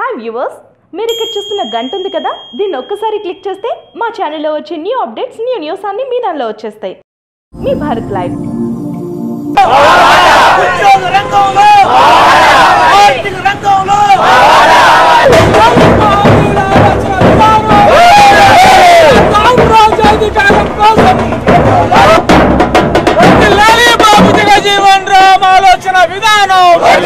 Hi viewers మీరు ఇక్కడ చూస్తున్న గంట ఉంది కదా దీన్ని ఒక్కసారి క్లిక్ చేస్తే మా ఛానల్లో వచ్చే న్యూ అప్డేట్స్ న్యూ న్యూస్ అన్ని మీ దానిలో వచ్చేస్తాయి మీ భారత్ లైవ్ ఉద్యోగ రంగంలో ఆర్థిక రంగంలో రాజ్యాధికారం కోసం వర్ధిల్లాలి బాబు జగజీవన్ రామ్ ఆలోచన విధానం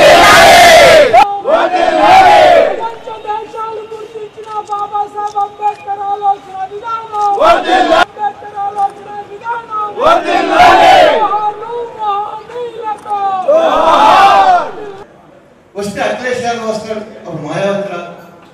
ప్రపంచ దేశాలు గుర్తించిన బాబాసాహెబ్ అంబేద్కర్ ఆలోచన విధానం అంబేద్కర్ ఆలోచన విధానం జోహార్లు మహనీయులకు. వస్తే అఖిలేష్ యాదవ్ వస్తాడు అప్పుడు మాయావతి రాదు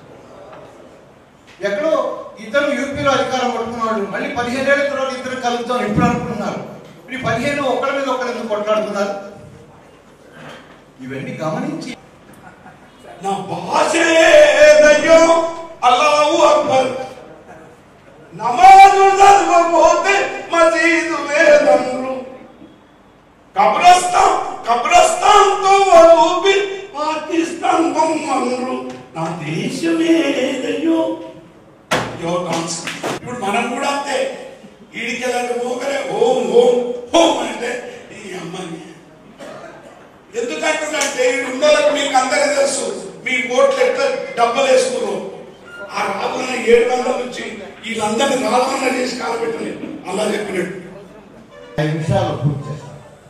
ఎక్కడో ఇద్దరు యూపీలో అధికారం పట్టుకున్నాడు మళ్ళీ పదిహేనేళ్ల తర్వాత ఇద్దరు కలుగుతాం ఇప్పుడు అనుకుంటున్నారు ఇప్పుడు ఈ పదిహేను ఒకరి మీద ఒకరు ఎందుకు కొట్లాడుతున్నారు ఇవన్నీ గమనించి నా భాషే దయ్యం అల్లాహు అక్బర్ నమాజు చదవబోతే మసీదు లేదన్రు కబ్రస్తాన్ కబ్రస్తాన్ తో ఊపి పాకిస్తాన్ బొమ్మన్రు నా దేశమే దయ్యం యువర్ డాన్స్ ఇప్పుడు మనం కూడా అంతే ఈడికెళ్ళంటే పోకరే ఓం ఓం ఓం అంటే ఈ అమ్మాయి ఎందుకంటే ఈ ఉండలకు మీకు అందరికీ తెలుసు మీ ఓట్లు ఎట్లా డబ్బలు వేసుకున్నారు ఆ రాబోన్న ఏడు వందల నుంచి వీళ్ళందరినీ రాబోన్న చేసి కాలబెట్టలే అలా చెప్పినట్టు ఐదు నిమిషాలు పూర్తి చేస్తాను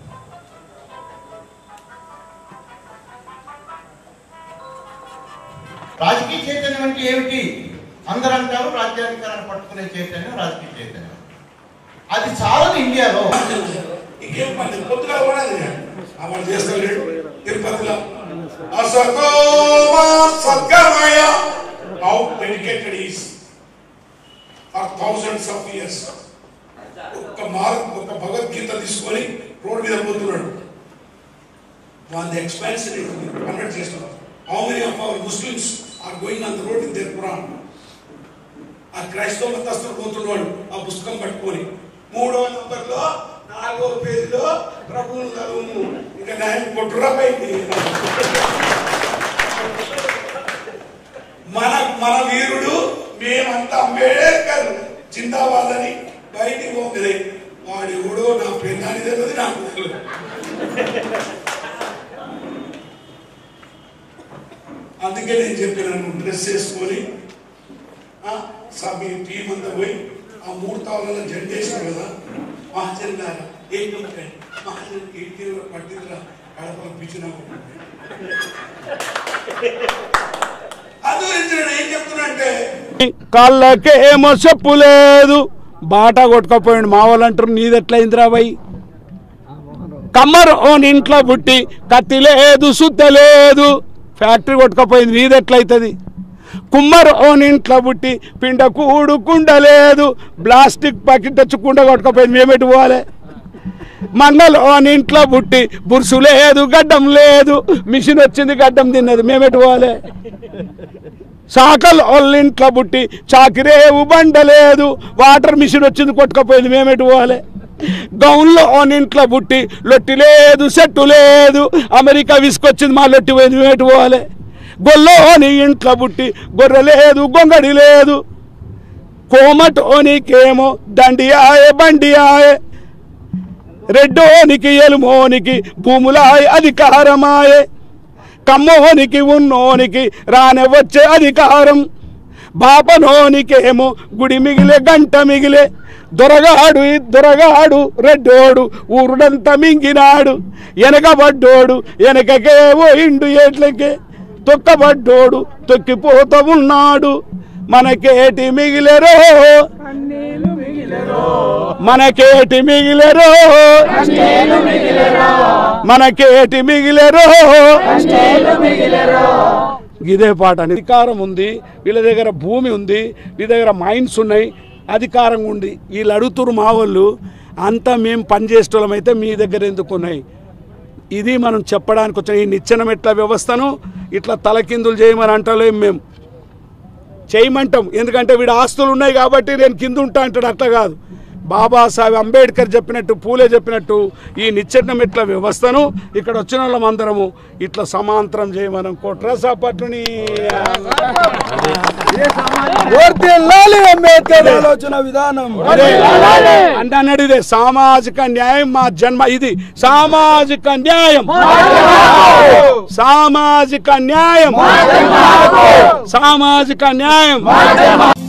రాజకీయ చైతన్యం అంటే ఏమిటి అందరూ అంటారు రాజ్యాధికారాన్ని పట్టుకునే చైతన్యం రాజకీయ చైతన్యం అది చాలదు ఇండియాలో ఇంకేం పని పొద్దుగా కూడా అది అవాడు చేస్తలేడు తిరుపతిలో అసతోమా సద్గమయ how dedicated is for thousands of years ఒక్క మార్ ఒక భగవద్గీత తీసుకొని రోడ్ మీద పోతున్నాడు వాళ్ళ ఎక్స్పాన్షన్ కన్వర్ట్ చేస్తున్నారు how many of our Muslims are going on the road in their పురాణ్ ఆ క్రైస్తవ మతస్థుడు పోతున్నాడు ఆ పుస్తకం పట్టుకొని మూడవ నంబర్లో నాలుగో పేజీలో ప్రభువును చదువు ఇక నేను కొట్టురా పైకి మన మన వీరుడు మేమంతా అంబేద్కర్ జిందాబాద్ అని బయటికి పోగలే వాడు ఎవడో నా పెళ్ళాని తెలియదు నాకు తెలియదు అందుకే నేను చెప్పినాను డ్రెస్ వేసుకొని ఆ, స- మీ టీం అంతా పోయి ఆ మూడు తాళ్ళలో జెండా వేసారు కదా మహాజన్ గారు ఏం చెప్పండి మహాజన్ ఇంటి పట్టిందిరా కడపలో పిచ్చినా అది గురించి నేను ఏం చెప్తున్నా అంటే కళ్ళకేమో చెప్పు లేదు బాటా కొట్టుకపోయిండు మా వాళ్ళు అంటారు నీదెట్లయిందిరా బాయ్ కమ్మరు ఓన్ ఇంట్లో పుట్టి కత్తి లేదు సుత్త లేదు ఫ్యాక్టరీ కొట్టుకపోయింది నీదెట్లయితుంది కుమ్మరు ఓన్ ఇంట్లో పుట్టి పిండ కూడు కుండ లేదు ప్లాస్టిక్ ప్యాకెట్ వచ్చి కుండ కొట్టుకపోయింది మేమెటు పోవాలి మంగళ ఓన్ ఇంట్లో పుట్టి బురుసు లేదు గడ్డం లేదు మిషన్ వచ్చింది గడ్డం తిన్నది మేమెటు పోవాలి సాకల్ వాళ్ళ ఇంట్లో పుట్టి చాకిరేవు బండ లేదు వాటర్ మిషన్ వచ్చింది కొట్టుకపోయింది మేమెటు పోవాలి గౌన్లో ఓన్ ఇంట్లో పుట్టి లొట్టి లేదు సెట్టు లేదు అమెరికా విసుకొచ్చింది మా లొట్టి పోయింది మేమెటు పోవాలి గొల్లోని ఇంట్లో పుట్టి గొర్రె లేదు గొంగడి లేదు కోమటోనికేమో దండి ఆయే బండి ఆయే రెడ్డోనికి ఎలుమోనికి భూములాయ అధికారమాయే కమ్మోనికి ఉన్నోనికి రానే వచ్చే అధికారం బాపనోనికేమో గుడి మిగిలే గంట మిగిలే దొరగాడు ఈ దొరగాడు రెడ్డోడు ఊరుడంతా మింగినాడు వెనకబడ్డోడు వెనకకే పోయిండు ఎట్లకే తొక్కబడ్డోడు తొక్కిపోతూ ఉన్నాడు మనకేటి మిగిలెరో మనకేటి మిగిలెరో మనకేటి మిగిలెరో ఇదే పాట అధికారం ఉంది వీళ్ళ దగ్గర భూమి ఉంది వీళ్ళ దగ్గర మైన్స్ ఉన్నాయి అధికారం ఉంది వీళ్ళు అడుగుతురు మా వాళ్ళు అంతా మేము పనిచేసేటోళ్ళం అయితే మీ దగ్గర ఎందుకు ఉన్నాయి ఇది మనం చెప్పడానికి వచ్చిన ఈ నిచ్చెన మెట్ల వ్యవస్థను ఇట్లా తలకిందులు చేయమని అంటలేం మేము చేయమంటాం ఎందుకంటే వీడు ఆస్తులు ఉన్నాయి కాబట్టి నేను కింద ఉంటా అంటాడు అట్లా కాదు బాబాసాహెబ్ అంబేద్కర్ చెప్పినట్టు పూలే చెప్పినట్టు ఈ నిచ్చెన మెట్ల వ్యవస్థను ఇక్కడ వచ్చిన వాళ్ళం అందరము ఇట్లా సమాంతరం చేయమనం కొట్రసా పట్టుని అంబేద్కర్ ఆలోచన విధానం అంటే అన్నాడు ఇదే సామాజిక న్యాయం మా జన్మ ఇది సామాజిక న్యాయం సామాజిక న్యాయం సామాజిక న్యాయం